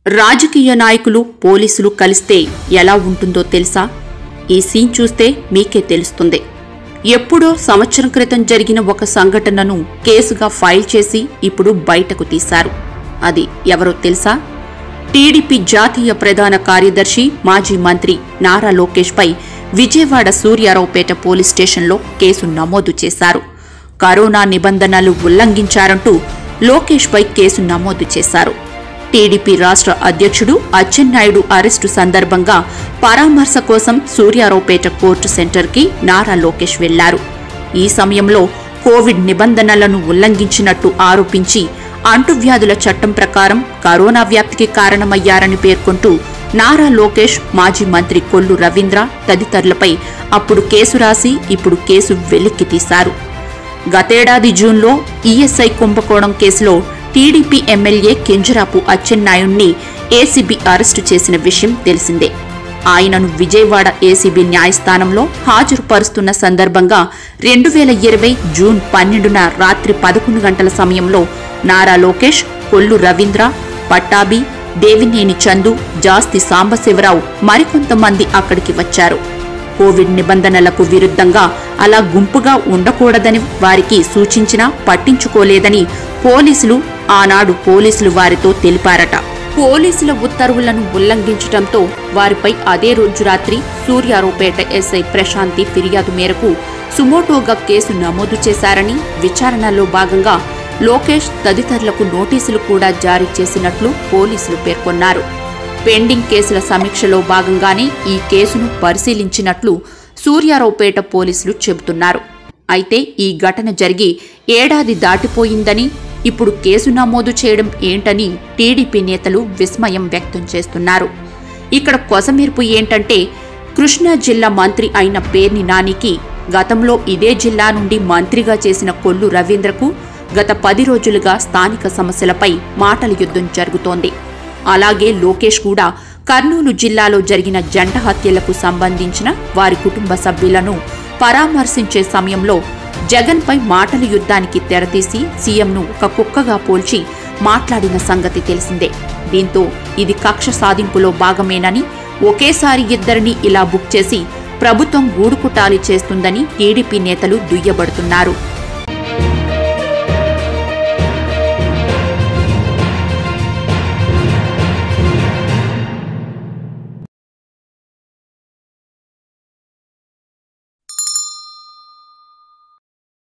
రాజకీయ నాయకులు పోలీసులు కలిస్తే ఎలా ఉంటుందో తెలుసా ఈ సీన్ చూస్తే మీకే తెలుస్తుంది ఎప్పుడో సంవత్సరం క్రితం జరిగిన ఒక సంఘటనను కేసుగా ఫైల్ చేసి ఇప్పుడు బయటకు తీశారు అది ఎవరో తెలుసా టీడీపీ జాతీయ ప్రధాన కార్యదర్శి మాజీ మంత్రి నారా లోకేష్పై విజయవాడ సూర్యారావుపేట పోలీస్ స్టేషన్లో కేసు నమోదు చేశారు కరోనా నిబంధనలు ఉల్లంఘించారంటూ లోకేష్పై కేసు నమోదు చేశారు టీడీపీ రాష్ట్ర అధ్యక్షుడు అచ్చెన్నాయుడు అరెస్టు సందర్భంగా పరామర్శ కోసం సూర్యారావుపేట కోర్టు సెంటర్కి నారా లోకేష్ వెళ్లారు ఈ సమయంలో కోవిడ్ నిబంధనలను ఉల్లంఘించినట్టు ఆరోపించి అంటువ్యాధుల చట్టం ప్రకారం కరోనా వ్యాప్తికి కారణమయ్యారని పేర్కొంటూ నారా లోకేష్ మాజీ మంత్రి కొల్లు రవీంద్ర తదితరులపై అప్పుడు కేసు రాసి ఇప్పుడు కేసు వెలిక్కి తీశారు గతేడాది జూన్లో ఈఎస్ఐ కుంభకోణం కేసులో టీడీపీ ఎమ్మెల్యే కింజరాపు అచ్చెన్నాయుణ్ణి ఏసీబీ అరెస్టు చేసిన విషయం తెలిసిందే ఆయనను విజయవాడ ఏసీబీ న్యాయస్థానంలో హాజరుపరుస్తున్న సందర్భంగా రెండు వేల ఇరవై జూన్ పన్నెండున రాత్రి పదకొండు గంటల సమయంలో నారా లోకేష్ కొల్లు రవీంద్ర పట్టాభి దేవినేని చందు జాస్తి సాంబశివరావు మరికొంతమంది అక్కడికి వచ్చారు కోవిడ్ నిబంధనలకు విరుద్ధంగా అలా గుంపుగా ఉండకూడదని వారికి సూచించినా పట్టించుకోలేదని పోలీసులు ఆనాడు పోలీసులు వారితో తెలిపారట పోలీసుల ఉత్తర్వులను ఉల్లంఘించడంతో వారిపై అదే రోజు రాత్రి సూర్యారావుపేట ఎస్ఐ ప్రశాంతి ఫిర్యాదు మేరకు సుమోటోగా కేసు నమోదు చేశారని విచారణలో భాగంగా లోకేష్ తదితరులకు నోటీసులు కూడా జారీ చేసినట్లు పోలీసులు పేర్కొన్నారు పెండింగ్ కేసుల సమీక్షలో భాగంగానే ఈ కేసును పరిశీలించినట్లు సూర్యారావుపేట పోలీసులు చెబుతున్నారు అయితే ఈ ఘటన జరిగి ఏడాది దాటిపోయిందని ఇప్పుడు కేసు నమోదు చేయడం ఏంటని టీడీపీ నేతలు విస్మయం వ్యక్తం చేస్తున్నారు ఇక్కడ కొసమెరుపు ఏంటంటే కృష్ణా జిల్లా మంత్రి అయిన పేర్ని నానికి గతంలో ఇదే జిల్లా నుండి మంత్రిగా చేసిన కొల్లు రవీంద్రకు గత పది రోజులుగా స్థానిక సమస్యలపై మాటల యుద్ధం జరుగుతోంది అలాగే లోకేష్ కూడా కర్నూలు జిల్లాలో జరిగిన జంట హత్యలకు సంబంధించిన వారి కుటుంబ సభ్యులను పరామర్శించే సమయంలో జగన్పై మాటల యుద్ధానికి తెరతీసి సీఎంను ఒక కుక్కగా పోల్చి మాట్లాడిన సంగతి తెలిసిందే దీంతో ఇది కక్ష సాధింపులో భాగమేనని ఒకేసారి ఇద్దరిని ఇలా బుక్ చేసి ప్రభుత్వం గూడుకుటాలి చేస్తుందని టీడీపీ నేతలు దుయ్యబడుతున్నారు